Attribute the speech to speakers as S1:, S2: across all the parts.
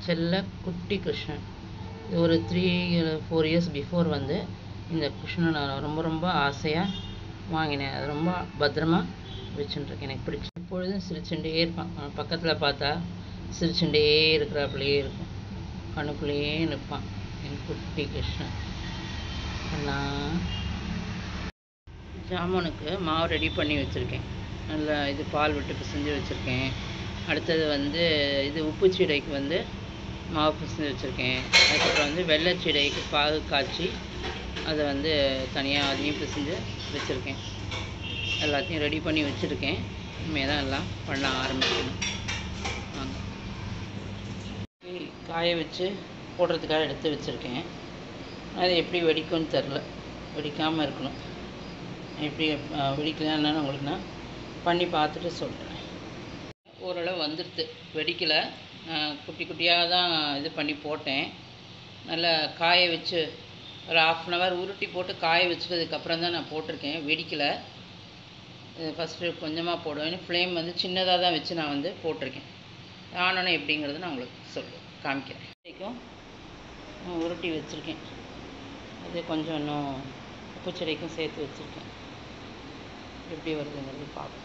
S1: செல்ல குட்டி கிருஷ்ணன் இது ஒரு த்ரீ ஃபோர் இயர்ஸ் பிஃபோர் வந்து இந்த கிருஷ்ணனை நான் ரொம்ப ரொம்ப ஆசையாக வாங்கினேன் அது ரொம்ப பத்திரமா வச்சுட்டுருக்கேன் எனக்கு பிடிச்சி எப்பொழுதும் சிரிச்சுட்டே இருப்பான் அவன் பக்கத்தில் பார்த்தா சிரிச்சுட்டே இருக்கிறாப்புலையே இருக்கும் கண்ணுக்குள்ளேயே நிற்பான் என் குட்டி கிருஷ்ணன் அண்ணா ஜாமுனுக்கு மாவு ரெடி பண்ணி வச்சுருக்கேன் நல்லா இது பால் விட்டு பிசைஞ்சு வச்சுருக்கேன் அடுத்தது வந்து இது உப்பு சீடைக்கு வந்து மாவு பிசைஞ்சு வச்சுருக்கேன் அதுக்கப்புறம் வந்து வெள்ளை சீடைக்கு பாகு காய்ச்சி அதை வந்து தனியாக அதையும் பிசைஞ்சு வச்சுருக்கேன் எல்லாத்தையும் ரெடி பண்ணி வச்சுருக்கேன் இனிமேல் தான் எல்லாம் பண்ண ஆரம்பிக்கணும் வாங்க காய வச்சு போடுறதுக்காக எடுத்து வச்சுருக்கேன் அது எப்படி வெடிக்கும்னு தெரில வெடிக்காமல் இருக்கணும் எப்படி அஹ், வெடிக்கலன்னா உங்களுக்கு நான் பண்ணி பார்த்துட்டு சொல்கிறேன் ஓரளவு வந்துடுது வெடிக்கலை நான் குட்டி குட்டியாக தான் இது பண்ணி போட்டேன் நல்லா காய வச்சு ஒரு ஆஃப் அன் ஹவர் உருட்டி போட்டு காய வச்சுட்டதுக்கப்புறம் தான் நான் போட்டிருக்கேன் வெடிக்கலை ஃபஸ்ட்டு கொஞ்சமாக போடுவேன் ஃப்ளேம் வந்து சின்னதாக தான் வச்சு நான் வந்து போட்டிருக்கேன் ஆனோன்னு எப்படிங்கிறது நான் உங்களுக்கு சொல்லுவேன் காமிக்கிறேன் வரைக்கும் உருட்டி வச்சுருக்கேன் அது கொஞ்சம் இன்னும் உப்புச்செடிக்கும் சேர்த்து வச்சுருக்கேன் எப்படி வருதுங்கிறது பார்ப்போம்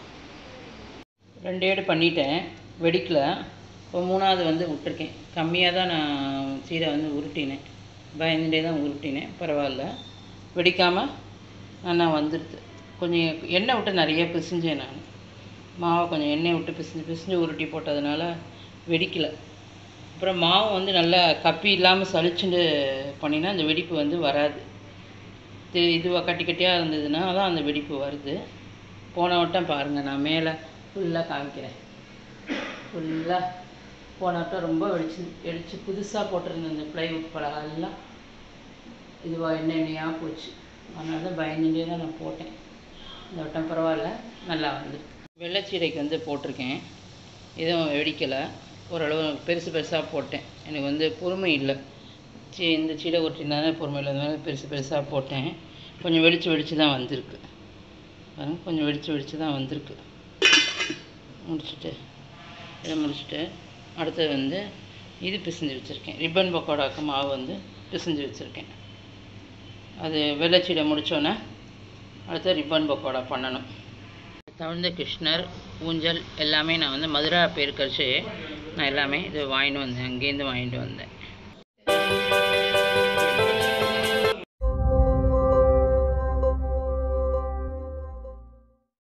S1: ரெண்டு ஏடு பண்ணிட்டேன் வெடிக்கல இப்போ மூணாவது வந்து விட்டுருக்கேன் கம்மியாக தான் நான் சீரை வந்து உருட்டினேன் பயந்துட்டே தான் உருட்டினேன் பரவாயில்ல வெடிக்காமல் நல்லா வந்துடுது கொஞ்சம் எண்ணெய் விட்டு நிறைய பிசிஞ்சேன் நான் மாவை கொஞ்சம் எண்ணெய் விட்டு பிசிஞ்சு பிசிஞ்சு உருட்டி போட்டதுனால வெடிக்கலை அப்புறம் மாவு வந்து நல்லா கப்பி இல்லாமல் சளிச்சுட்டு பண்ணினா அந்த வெடிப்பு வந்து வராது இது இதுவாக கட்டி கட்டியாக இருந்ததுன்னா தான் அந்த வெடிப்பு வருது போன வட்டம் பாருங்கள் நான் மேலே ஃபுல்லாக காமிக்கிறேன் ஃபுல்லாக போன வட்டம் ரொம்ப வெடிச்சு வெடிச்சு புதுசாக போட்டிருந்த இந்த ப்ளைவுட் பலகை எல்லாம் இதுவாக எண்ணெய் எண்ணெயாக போச்சு அதனால தான் பயந்துட்டே தான் நான் போட்டேன் இந்த வட்டம் பரவாயில்ல நல்லா வந்து வெள்ளைச்சீரைக்கு வந்து போட்டிருக்கேன் எதுவும் வெடிக்கலை ஓரளவு பெருசு பெருசாக போட்டேன் எனக்கு வந்து பொறுமை இல்லை சீ இந்த சீடை ஒட்டினாலே பொறுமை இல்லாதனால பெருசு பெருசாக போட்டேன் கொஞ்சம் வெடிச்சு வெடிச்சு தான் வந்திருக்கு பாருங்க கொஞ்சம் வெடிச்சு வெடிச்சு தான் வந்திருக்கு முடிச்சுட்டு இதை முடிச்சுட்டு அடுத்தது வந்து இது பிசைஞ்சு வச்சுருக்கேன் ரிப்பன் பக்கோடாக்கு மாவு வந்து பிசைஞ்சு வச்சுருக்கேன் அது வெள்ளைச்சீடை முடித்தோன்னே அடுத்து ரிப்பன் பக்கோடா பண்ணணும் தவிர்ந்த கிருஷ்ணர் ஊஞ்சல் எல்லாமே நான் வந்து மதுரா பேர் கழிச்சு நான் எல்லாமே இது வாங்கிட்டு வந்தேன் அங்கேருந்து வாங்கிட்டு வந்தேன்